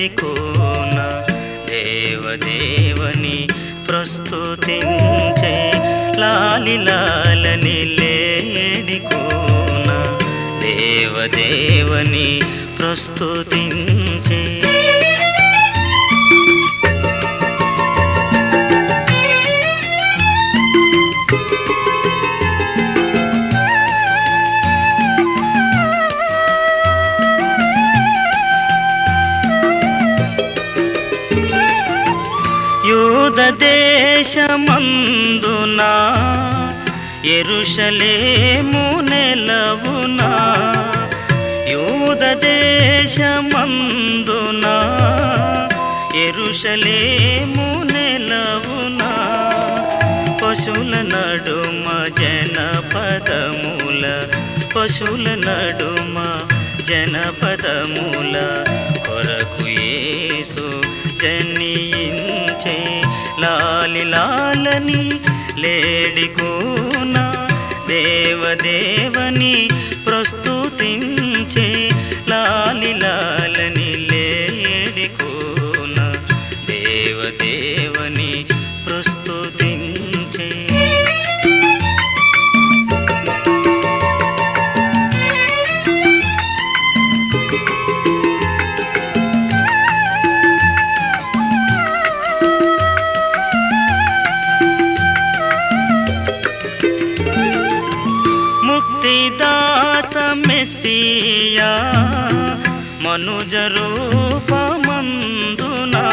లేడికోన దేవదేవని ప్రస్తుతించే లాలి లాలని లేడికోన దేవదేవని ప్రస్తుతించే యూద దేశమందునా ఎరుషలేము నెలవునా యూద దేశమందునా ఎరుషలేము నెలవునా పశువుల నడుమ జనపదముల పశువుల నడుమ జనపదముల కొరకు యేసు జనించే లాలి లాలని లేడికోన దేవదేవని ప్రస్తుతించే లాలి లాలని లేడికోన దేవదేవని ప్రస్తుతించే ముక్తిదాత మెస్సియా మనుజ రూపమందునా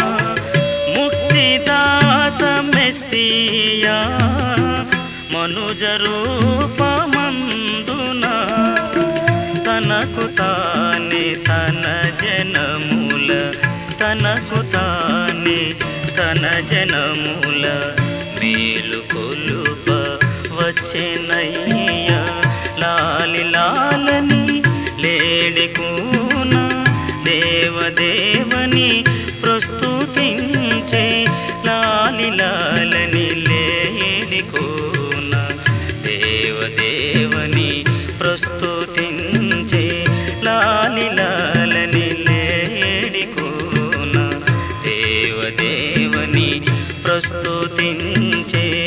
ముక్తిదాత మెస్సియా మనుజ రూపమందునా తనకు తానే తన జనముల తనకు తానే తన జనముల మేలు కొలుప వచ్చెనయ్య లాలి లాలని లేడికూన దేవదేవని ప్రస్తుతించే లాలి లాలని లేడికూన దేవదేవని ప్రస్తుతించే లాలి లాలని లేడికూన దేవదేవని ప్రస్తుతించే